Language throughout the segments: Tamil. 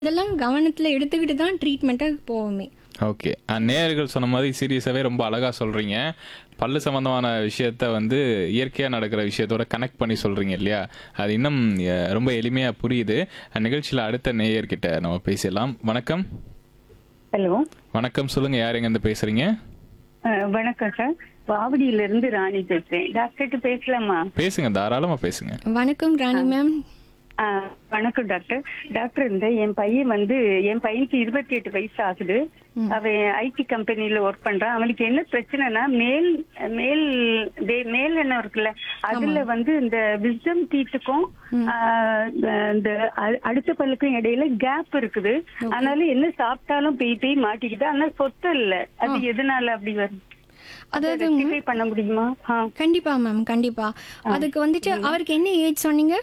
இதெல்லாம் கவனத்தில் எடுத்துக்கிட்டு தான் ட்ரீட்மெண்ட்டாக போவோமே ஓகே நேயர்கள் சொன்ன மாதிரி சீரியஸாகவே ரொம்ப அழகாக சொல்கிறீங்க பல்லு சம்மந்தமான விஷயத்த வந்து இயற்கையாக நடக்கிற விஷயத்தோட கனெக்ட் பண்ணி சொல்கிறீங்க இல்லையா அது இன்னும் அஹ், ரொம்ப எளிமையாக புரியுது நிகழ்ச்சியில் அடுத்த நேயர்கிட்ட நம்ம பேசலாம் வணக்கம் ஹலோ வணக்கம் சொல்லுங்கள் யார் எங்கேருந்து பேசுகிறீங்க அஹ், வணக்கம் சார் வாவடியில இருந்து ராணி பேசுறேன் டாக்டர்கிட்ட பேசலாமா பேசுங்க தாராளமாக பேசுங்க வணக்கம் ராணி மேம் அஹ், வணக்கம் டாக்டர் டாக்டர் இந்த என் பையன் வந்து என் பையனுக்கு இருபத்தி எட்டு வயசு ஆகுது அவன் ஐடி கம்பெனில ஒர்க் பண்றான் அவனுக்கு என்ன பிரச்சனைனா மேல் மேல் தே- மேல் எண்ணம் இருக்குல்ல அதுல வந்து இந்த விஸ்டம் டீத்துக்கும் இந்த அ- அடுத்த பல்லுக்கும் இடையில கேப் இருக்குது அதனால என்ன சாப்பிட்டாலும் பெய் பெய் மாட்டிக்கிட்டு ஆனா சொத்து இல்ல அது எதனால அப்படி வருது அதாவது ரெக்டிஃபை பண்ண முடியுமா ஆ. கண்டிப்பா மேம் கண்டிப்பா அதுக்கு வந்துட்டு அவருக்கு என்ன ஏஜ் சொன்னீங்க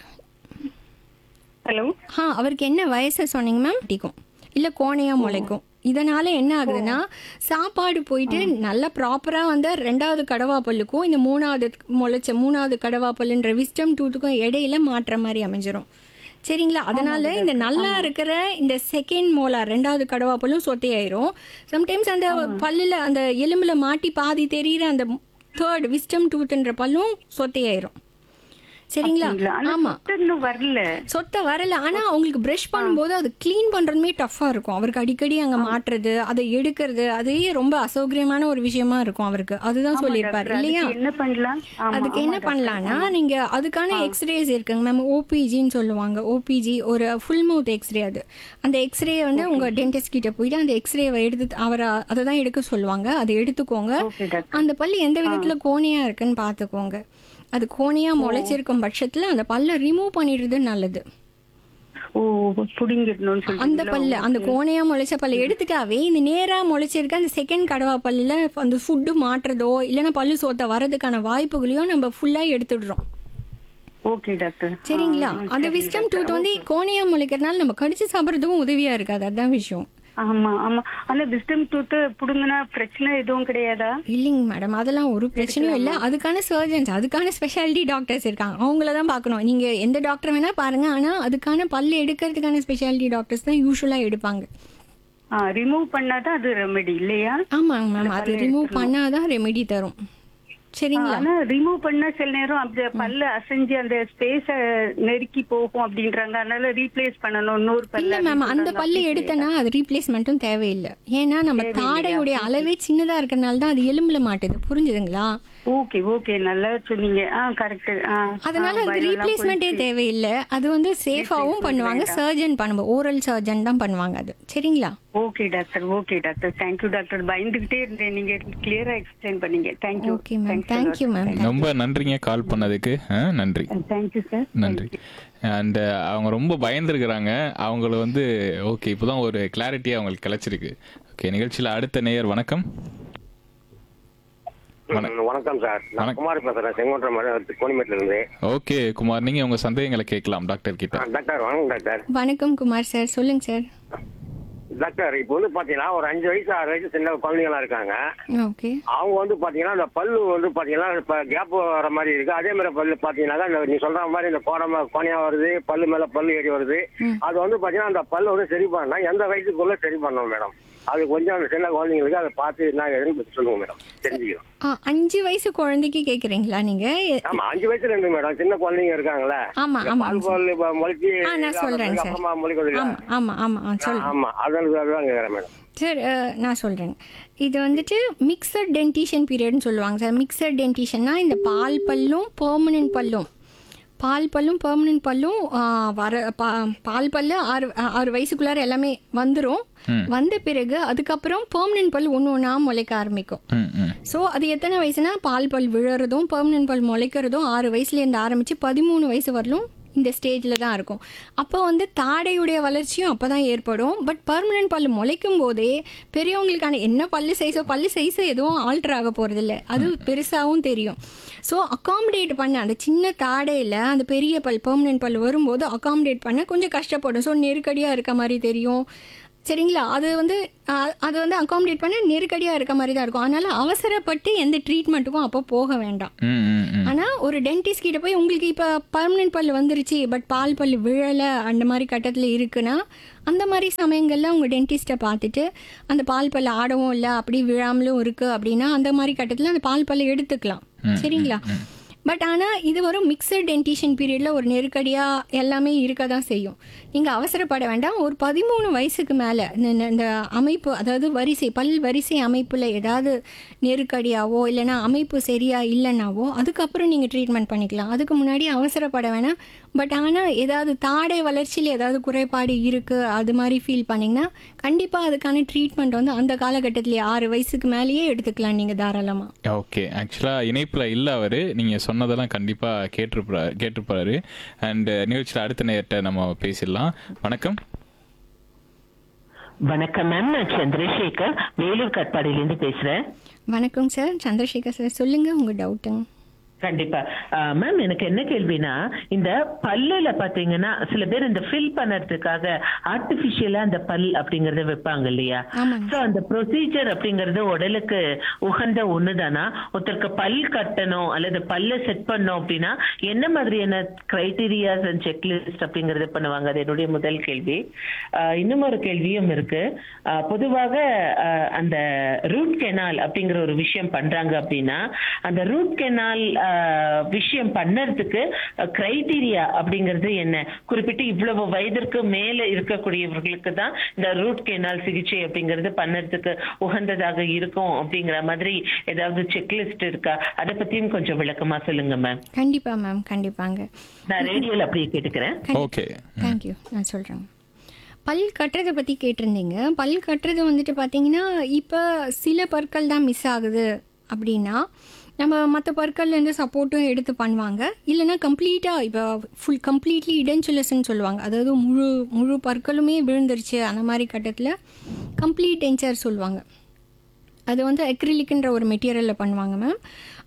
ஹலோ ஆ அவருக்கு என்ன வயசு சொன்னீங்க மேம் பிடிக்கும் இல்லை கோணையா முளைக்கும் இதனால என்ன ஆகுதுன்னா சாப்பாடு போயிட்டு நல்லா ப்ராப்பரா வந்து ரெண்டாவது கடவா பல்லுக்கும் இந்த மூணாவது முளைச்ச மூணாவது கடவா பல்லுன்ற விஸ்டம் டூத்துக்கும் இடையில மாற்ற மாதிரி அமைஞ்சிரும் சரிங்களா அதனால இந்த நல்லா இருக்கிற இந்த செகண்ட் மோலார் ரெண்டாவது கடவா பல்லும் சொத்தையாயிரும் சம்டைம்ஸ் அந்த பல்லுல அந்த எலும்புல மாட்டி பாதி தெரியிற அந்த தேர்ட் விஸ்டம் டூத்ன்ற பல்லும் சொத்தையாயிரும் சரிங்களா அப்படிங்களா? ஆனா ஆமா சொத்து இன்னும் வரல சொத்தை வரல ஆனா அவங்களுக்கு பிரஷ் பண்ணும்போது அது க்ளீன் பண்றதுமே டஃப்பா இருக்கும் அவருக்கு அடிக்கடி அங்க மாட்டுறது அதை எடுக்கிறது அதே ரொம்ப அசௌகரியமான ஒரு விஷயமா இருக்கும் அவருக்கு அதுதான் சொல்லியிருப்பாரு இல்லையா அதுக்கு என்ன பண்ணலாம் ஆமா, அதுக்கு ஆமா என்ன டாக்டர். பண்ணலாம்னா நீங்க அதுக்கான எக்ஸ்ரேஸ் இருக்குங்க மேம் ஓபிஜின்னு சொல்லுவாங்க ஓபிஜி ஒரு ஃபுல் மவுத் எக்ஸ்ரே அது அந்த எக்ஸ்ரே வந்து உங்க டென்டிஸ்ட் கிட்ட போயிட்டு அந்த எக்ஸ்ரேவை எடுத்து அவரை அதை தான் எடுக்க சொல்லுவாங்க அதை எடுத்துக்கோங்க ஓகே டாக்டர் அந்த பல்லு எந்த விதத்துல கோணையா இருக்குன்னு பாத்துக்கோங்க அது கோணையா முளைச்சிருக்கும் பட்சத்துல அந்த பல்லை ரிமூவ் பண்ணிடுறது நல்லது ஓ புடிங்கிடணும்னு சொல்லி அந்த பல்லு அந்த கோணையா முளைச்ச பல்ல எடுத்துட்டாவே இந்த நேரா முளைச்சிருக்க அந்த செகண்ட் கடவா பல்லுல அந்த ஃபுட்டு மாட்டுறதோ இல்லைன்னா பல்லு சோத்த வரதுக்கான வாய்ப்புகளையும் நம்ம ஃபுல்லா எடுத்துடுறோம் ஓகே டாக்டர் சரிங்களா அந்த விஸ்டம் டூத் வந்து கோணையா முளைக்கிறதுனால நம்ம கடிச்சு சாப்பிட்றதுக்கும் உதவியா இருக்காது அதான் விஷயம் ஆமா ஆமா ஆனா விஸ்டம் டூத் புடுங்கினா பிரச்சனை எதுவும் கிடையாதா இல்லைங்க மேடம் அதெல்லாம் ஒரு பிரச்சனையும் இல்லை அதுக்கான சர்ஜன்ஸ் அதுக்கான ஸ்பெஷாலிட்டி டாக்டர்ஸ் இருக்காங்க அவங்கள தான் பார்க்கணும் நீங்க எந்த டாக்டர் வேணா பாருங்க ஆனா அதுக்கான பல்லு எடுக்கிறதுக்கான ஸ்பெஷாலிட்டி டாக்டர்ஸ் தான் யூஸ்வலா எடுப்பாங்க ரிமூவ் பண்ணாதான் அது ரெமெடி இல்லையா ஆமாங்க மேம் அது ரிமூவ் பண்ணாதான் ரெமெடி தரும் சரிங்களா ஆனா ரிமூவ் பண்ணா சில நேரம் அந்த பல்லு அசைஞ்சு அந்த ஸ்பேஸ நெருக்கி போகும் அப்படின்றாங்க அதனால ரீப்ளேஸ் பண்ணணும் நூறு இல்ல பல்ல மேம் அந்த பல்லு எடுத்தனா அது ரீப்ளேஸ்மெண்ட்டும் தேவையில்லை ஏன்னா நம்ம தாடையுடைய அளவே சின்னதா இருக்கறனால தான் அது எலும்புல மாட்டுது புரிஞ்சுதுங்களா ஓகே ஓகே நல்லா சொன்னீங்க ஆ கரெக்ட் ஆ அதனால அதுக்கு ரீப்ளேஸ்மெண்ட்டே தேவையில்லை அது வந்து சேஃபாவும் பண்ணுவாங்க சர்ஜன் பண்ணுவோம் ஓரல் சர்ஜன் தான் பண்ணுவாங்க அது சரிங்களா okay doctor okay doctor thank you doctor பயந்துகிட்டே இருந்தேன் நீங்க கிளியரா எக்ஸ்பிளைன் பண்ணீங்க thank you okay ma'am thank you ma'am ரொம்ப நன்றிங்க கால் பண்ணதுக்கு ஆ, நன்றி தேங்க்யூ சார் நன்றி அண்ட் அவங்க ரொம்ப பயந்துருக்கிறாங்க அவங்கள வந்து ஓகே இப்போதான் ஒரு கிளாரிட்டி அவங்களுக்கு கிடைச்சிருக்கு ஓகே நிகழ்ச்சியில் அடுத்த நேயர் வணக்கம் ம், வணக்கம் சார் நான் குமார் பேசுறேன் செங்கோட்டை மரம் கோணிமேட்ல இருந்து ஓகே குமார் நீங்க உங்க சந்தேகங்களை கேட்கலாம் டாக்டர் கிட்ட ஆ, டாக்டர் வணக்கம் டாக்டர் வணக்கம் குமார் சார் சொல்லுங்க சார் டாக்டர் இப்போ வந்து பாத்தீங்கன்னா ஒரு அஞ்சு வயசு ஆறு வயசு சின்ன குழந்தைங்களா இருக்காங்க ஓகே அவங்க வந்து பாத்தீங்கன்னா இந்த பல்லு வந்து பாத்தீங்கன்னா இப்ப கேப் வர மாதிரி இருக்கு அதே மாதிரி பல்லு பாத்தீங்கன்னா இந்த நீ சொல்ற மாதிரி இந்த கோணமா கோணையா வருது பல்லு மேல பல்லு ஏறி வருது அது வந்து பாத்தீங்கன்னா அந்த பல்லு வந்து சரி பண்ணா எந்த வயசுக்குள்ள சரி பண்ணணும் மேடம் அது கொஞ்சம் அந்த சின்ன குழந்தைங்களுக்கு அதை பார்த்து என்ன ஏதுன்னு சொல்லுங்க மேடம் தெரிஞ்சுக்கிறோம் ஆ, அஞ்சு வயசு குழந்தைக்கு கேக்குறீங்களா நீங்க ஆமா அஞ்சு வயசுல இருந்து மேடம் சின்ன குழந்தைங்க இருக்காங்களே ஆமா இந்த ஆமா பால் பால் இப்ப முளைச்சி ஆ நான் சொல்றேங்க சார் அப்புறமா முளைக்கிறது ஆமா ஆமா ஆமா ஆ சொல்றேன் ஆமா அதனால தான் கேக்குறேன் மேடம் சார் அஹ், நான் சொல்கிறேன் இது வந்துட்டு மிக்சட் டென்டிஷன் பீரியட்னு சொல்லுவாங்க சார் மிக்சட் டென்டிஷன்னா இந்த பால் பல்லும் பெர்மனன்ட் பல்லும் பால் பல்லும் பெர்மனன்ட் பல்லும் ஆ, வர பா பால் பல்லு ஆறு ஆறு வயசுக்குள்ளார எல்லாமே வந்துடும் வந்த பிறகு அதுக்கப்புறம் பெர்மனன்ட் பல் ஒன்று ஒன்றா முளைக்க ஆரம்பிக்கும் ம் ம் ஸோ அது எத்தனை வயசுனா பால் பல் விழறதும் பெர்மனன்ட் பல் முளைக்கிறதும் ஆறு வயசுலேருந்து ஆரம்பித்து பதிமூணு வயசு வரலும் இந்த ஸ்டேஜில் தான் இருக்கும் அப்போ வந்து தாடையுடைய வளர்ச்சியும் அப்போ தான் ஏற்படும் பட் பர்மனன்ட் பல் முளைக்கும் போதே பெரியவங்களுக்கான என்ன பல்லு சைஸோ பல்லு சைஸோ எதுவும் ஆல்டர் ஆக போகிறதில்ல அது பெருசாகவும் தெரியும் ஸோ அகாமடேட் பண்ண அந்த சின்ன தாடையில் அந்த பெரிய பல் பெர்மனன்ட் பல் வரும்போது அகாமடேட் பண்ண கொஞ்சம் கஷ்டப்படும் ஸோ நெருக்கடியாக இருக்க மாதிரி தெரியும் சரிங்களா அது வந்து அஹ், அது வந்து அகாமடேட் பண்ண நெருக்கடியாக இருக்க மாதிரி தான் இருக்கும் அதனால அவசரப்பட்டு எந்த ட்ரீட்மெண்ட்டுக்கும் அப்போ போக வேண்டாம் ம் ம் ம் ஆனால் ஒரு டென்டிஸ்ட் கிட்ட போய் உங்களுக்கு இப்போ பர்மனெண்ட் பல் வந்துருச்சு பட் பால் பல் விழலை அந்த மாதிரி கட்டத்தில் இருக்குன்னா அந்த மாதிரி சமயங்களில் உங்கள் டென்டிஸ்ட்டை பார்த்துட்டு அந்த பால் பல் ஆடவும் இல்லை அப்படி விழாமலும் இருக்குது அப்படின்னா அந்த மாதிரி கட்டத்தில் அந்த பால் பல்லை எடுத்துக்கலாம் சரிங்களா பட் ஆனால் இது ஒரு மிக்சட் டென்டிஷன் பீரியடில் ஒரு நெருக்கடியாக எல்லாமே இருக்க தான் செய்யும் நீங்கள் அவசரப்பட வேண்டாம் ஒரு பதிமூணு வயசுக்கு மேலே இந்த இந்த அமைப்பு அதாவது வரிசை பல் வரிசை அமைப்பில் ஏதாவது நெருக்கடியாவோ இல்லைன்னா அமைப்பு சரியா இல்லைன்னாவோ அதுக்கப்புறம் நீங்கள் ட்ரீட்மெண்ட் பண்ணிக்கலாம் அதுக்கு முன்னாடி அவசரப்பட வேணாம் பட் ஆனால் ஏதாவது தாடை வளர்ச்சியில் ஏதாவது குறைபாடு இருக்குது அது மாதிரி ஃபீல் பண்ணிங்கன்னா கண்டிப்பாக அதுக்கான ட்ரீட்மெண்ட் வந்து அந்த காலகட்டத்திலே ஆறு வயசுக்கு மேலேயே எடுத்துக்கலாம் நீங்கள் தாராளமாக ஓகே ஆக்சுவலாக இணைப்பில் இல்லை அவர் நீங்கள் சொன்னதெல்லாம் கண்டிப்பாக கேட்டிருப்பா கேட்டிருப்பாரு அண்ட் நிகழ்ச்சியில் அடுத்த நேரத்தை நம்ம பேசிடலாம் வணக்கம் வணக்கம் மேம் நான் சந்திரசேகர் வேலூர் கட்பாடியிலேருந்து பேசுறேன் வணக்கம் சார் சந்திரசேகர் சார் சொல்லுங்கள் உங்கள் டவுட்டுங்க கண்டிப்பா மேம் எனக்கு என்ன கேள்வினா இந்த பல்லுல பாத்தீங்கன்னா சில பேர் இந்த ஃபில் பண்ணறதுக்காக ஆர்டிபிஷியலா அந்த பல் அப்படிங்கறத வைப்பாங்க இல்லையா ஆமாங்க. சோ அந்த ப்ரொசீஜர் அப்படிங்கறது உடலுக்கு உகந்த ஒண்ணுதானா ஒருத்தருக்கு பல் கட்டணும் அல்லது பல்ல செட் பண்ணோம் அப்படின்னா என்ன மாதிரியான கிரைட்டீரியாஸ் அண்ட் செக்லிஸ்ட் அப்படிங்கறது பண்ணுவாங்க அது என்னுடைய முதல் கேள்வி ஆஹ் இன்னும் ஒரு கேள்வியும் இருக்கு ஆஹ் பொதுவாக ஆஹ் அந்த ரூட் கெனால் அப்படிங்கிற ஒரு விஷயம் பண்றாங்க அப்படின்னா அந்த ரூட் கெனால் விஷயம் பண்ணறதுக்கு கிரைட்டீரியா அப்படிங்கிறது என்ன குறிப்பிட்டு இவ்வளவு வயதிற்கு மேல இருக்கக்கூடியவர்களுக்கு தான் இந்த ரூட் கெனால் சிகிச்சை அப்படிங்கிறது பண்ணறதுக்கு உகந்ததாக இருக்கும் அப்படிங்கிற மாதிரி ஏதாவது செக்லிஸ்ட் இருக்கா அதை பத்தியும் கொஞ்சம் விளக்கமா சொல்லுங்க மேம் கண்டிப்பாக மேம் கண்டிப்பாங்க நான் ரேடியோல அப்படியே கேட்டுக்கிறேன் ஓகே தேங்க்யூ நான் சொல்கிறேங்க பல் கட்டுறதை பற்றி கேட்டிருந்தீங்க பல் கட்டுறது வந்துட்டு பார்த்தீங்கன்னா இப்போ சில பற்கள் தான் மிஸ் ஆகுது அப்படின்னா நம்ம மற்ற பற்கள்லேருந்து சப்போர்ட்டும் எடுத்து பண்ணுவாங்க இல்லைன்னா கம்ப்ளீட்டாக இப்போ ஃபுல் கம்ப்ளீட்லி இடென்சுலஸ்ன்னு சொல்லுவாங்க அதாவது முழு முழு பற்களுமே விழுந்துருச்சு அந்த மாதிரி கட்டத்தில் கம்ப்ளீட் டென்ச்சர் சொல்லுவாங்க அது வந்து அக்ரிலிக்ன்ற ஒரு மெட்டீரியலில் பண்ணுவாங்க மேம்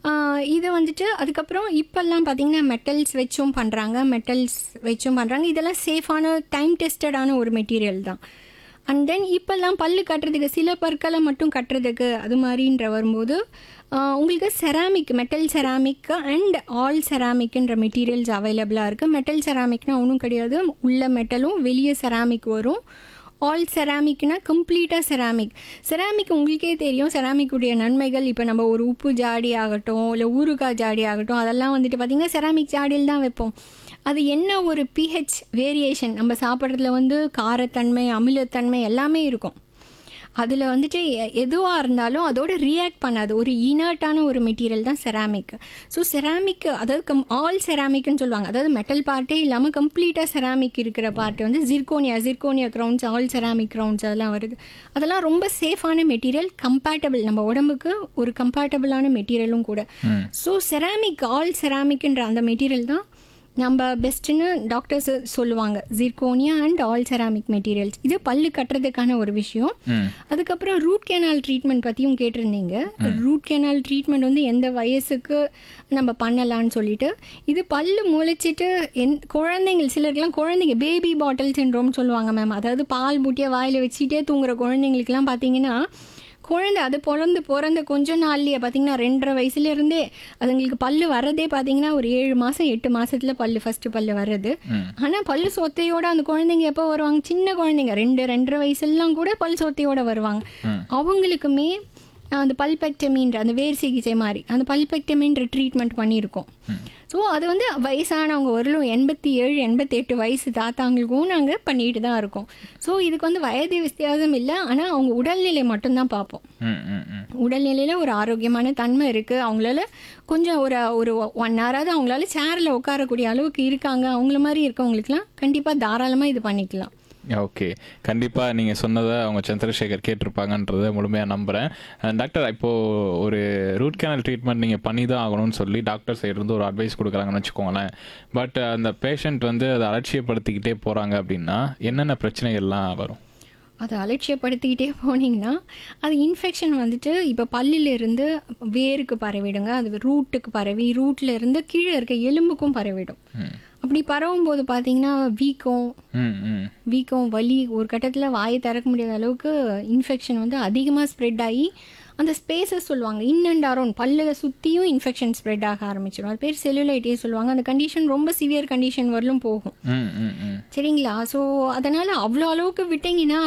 இதை வந்துட்டு அதுக்கப்புறம் இப்போல்லாம் பார்த்தீங்கன்னா மெட்டல்ஸ் வச்சும் பண்ணுறாங்க மெட்டல்ஸ் வச்சும் பண்ணுறாங்க இதெல்லாம் சேஃபான டைம் டெஸ்டடான ஒரு மெட்டீரியல் தான் அண்ட் தென் இப்போல்லாம் பல்லு கட்டுறதுக்கு சில பற்களை மட்டும் கட்டுறதுக்கு அது மாதிரின்ற வரும்போது ஆஹ் உங்களுக்கு ceramic metal ceramic and all செராமிக்ன்ற மெட்டீரியல்ஸ் அவைலபிளாக இருக்குது மெட்டல் செராமிக்னா ஒன்றும் கிடையாது உள்ள மெட்டலும் வெளியே செராமிக் வரும் ஆல் செராமிக்னா கம்ப்ளீட்டாக செராமிக் செராமிக் உங்களுக்கே தெரியும் செராமிக்குடைய நன்மைகள் இப்போ நம்ம ஒரு உப்பு ஜாடி ஆகட்டும் இல்லை ஊறுகாய் ஜாடி ஆகட்டும் அதெல்லாம் வந்துட்டு பார்த்திங்கன்னா செராமிக் ஜாடியில் தான் வைப்போம் அது என்ன ஒரு பிஹெச் வேரியேஷன் நம்ம சாப்பிட்றதுல வந்து காரத்தன்மை அமிலத்தன்மை எல்லாமே இருக்கும் அதில் வந்துட்டு எ- எதுவாக இருந்தாலும் அதோட ரியாக்ட் பண்ணாது ஒரு இனர்ட்டான ஒரு மெட்டீரியல் தான் செராமிக் ஸோ செராமிக் அதாவது கம் ஆல் செராமிக்னு சொல்லுவாங்க அதாவது மெட்டல் பார்ட்டே இல்லாமல் கம்ப்ளீட்டாக செராமிக் இருக்கிற பார்ட் வந்து zirconia zirconia crowns all ceramic crowns அதெல்லாம் வருது அதெல்லாம் ரொம்ப சேஃபான மெட்டீரியல் கம்பேட்டபிள் நம்ம உடம்புக்கு ஒரு கம்பேட்டபிளான மெட்டீரியலும் கூட ஸோ செராமிக் ஆல் செராமிக்ன்ற அந்த மெட்டீரியல் தான் நம்ம பெஸ்ட்டுன்னு டாக்டர்ஸ் சொல்லுவாங்க zirconia and all ceramic materials இது பல்லு கட்டுறதுக்கான ஒரு விஷயம் அதுக்கப்புறம் ரூட் கேனால் ட்ரீட்மெண்ட் பற்றியும் கேட்டிருந்தீங்க ரூட் கேனால் ட்ரீட்மெண்ட் வந்து எந்த வயசுக்கு நம்ம பண்ணலாம்னு சொல்லிட்டு இது பல்லு முளைச்சிட்டு என் குழந்தைங்க சிலருக்குலாம் குழந்தைங்க பேபி பாட்டில் சின்ரோம் சொல்லுவாங்க மேம் அதாவது பால் பூட்டியாக வாயில் வச்சுட்டே தூங்குற குழந்தைங்களுக்குலாம் பார்த்தீங்கன்னா குழந்தை அது பிறந்து பிறந்த கொஞ்ச நாள்லயே பார்த்தீங்கன்னா ரெண்டரை வயசுல இருந்தே அதுங்களுக்கு பல்லு வர்றதே பார்த்தீங்கன்னா ஒரு ஏழு மாதம் எட்டு மாசத்துல பல்லு ஃபர்ஸ்ட் பல்லு வர்றது ஆனால் பல்லு சொத்தையோட அந்த குழந்தைங்க எப்போ வருவாங்க சின்ன குழந்தைங்க ரெண்டு ரெண்டரை வயசுலாம் கூட பல் சொத்தையோட வருவாங்க அவங்களுக்குமே அந்த பல்பெக்டமின்ற அந்த வேர் சிகிச்சை மாதிரி அந்த பல்பெக்டமின்ற ட்ரீட்மெண்ட் பண்ணியிருக்கோம் ஸோ அது வந்து வயசானவங்க வரலும் எண்பத்தி ஏழு எண்பத்தி எட்டு வயசு தாத்தாங்களுக்கும் நாங்கள் பண்ணிட்டு தான் இருக்கோம் ஸோ இதுக்கு வந்து வயது வித்தியாசம் இல்லை ஆனால் அவங்க உடல்நிலை மட்டும்தான் பார்ப்போம் ம் ம் ம் உடல்நிலையில் ஒரு ஆரோக்கியமான தன்மை இருக்குது அவங்களால கொஞ்சம் ஒரு ஒரு ஒன் ஹவராவது அவங்களால சேரில் உட்காரக்கூடிய அளவுக்கு இருக்காங்க அவங்கள மாதிரி இருக்கவங்களுக்குலாம் கண்டிப்பாக தாராளமாக இது பண்ணிக்கலாம் ஓகே கண்டிப்பாக நீங்கள் சொன்னதை அவங்க சந்திரசேகர் கேட்டிருப்பாங்கன்றதை முழுமையாக நம்புகிறேன் டாக்டர் இப்போது ஒரு ரூட் கேனல் ட்ரீட்மெண்ட் நீங்கள் பண்ணி தான் ஆகணும்னு சொல்லி டாக்டர் சைடு இருந்து ஒரு அட்வைஸ் கொடுக்குறாங்கன்னு வச்சுக்கோங்களேன் பட் அந்த பேஷண்ட் வந்து அதை அலட்சியப்படுத்திக்கிட்டே போகிறாங்க அப்படின்னா என்னென்ன பிரச்சனைகள்லாம் வரும் அதை அலட்சியப்படுத்திக்கிட்டே போனீங்கன்னா அது இன்ஃபெக்ஷன் வந்துட்டு இப்போ பல்லில் இருந்து வேருக்கு பரவிடுங்க அது ரூட்டுக்கு பரவி ரூட்ல இருந்து கீழே இருக்க எலும்புக்கும் பரவிடும் அப்படி அப்படி பரவும் போது பார்த்தீங்கன்னா வீக்கம் ம் ம் வீக்கம் வலி ஒரு கட்டத்தில் வாயை திறக்க முடியாத அளவுக்கு இன்ஃபெக்ஷன் வந்து அதிகமாக ஸ்ப்ரெட் ஆகி அந்த ஸ்பேசஸ் சொல்லுவாங்க இன் அண்ட் அரௌண்ட் பல்லுல சுற்றியும் இன்ஃபெக்ஷன் ஸ்ப்ரெட் ஆக ஆரம்பிச்சிடும் அது பேர் செல்லுலைட்டே சொல்லுவாங்க அந்த கண்டிஷன் ரொம்ப சிவியர் கண்டிஷன் வரலும் போகும் ம் ம் ம் சரிங்களா ஸோ அதனால் அவ்வளோ அளவுக்கு விட்டீங்கன்னா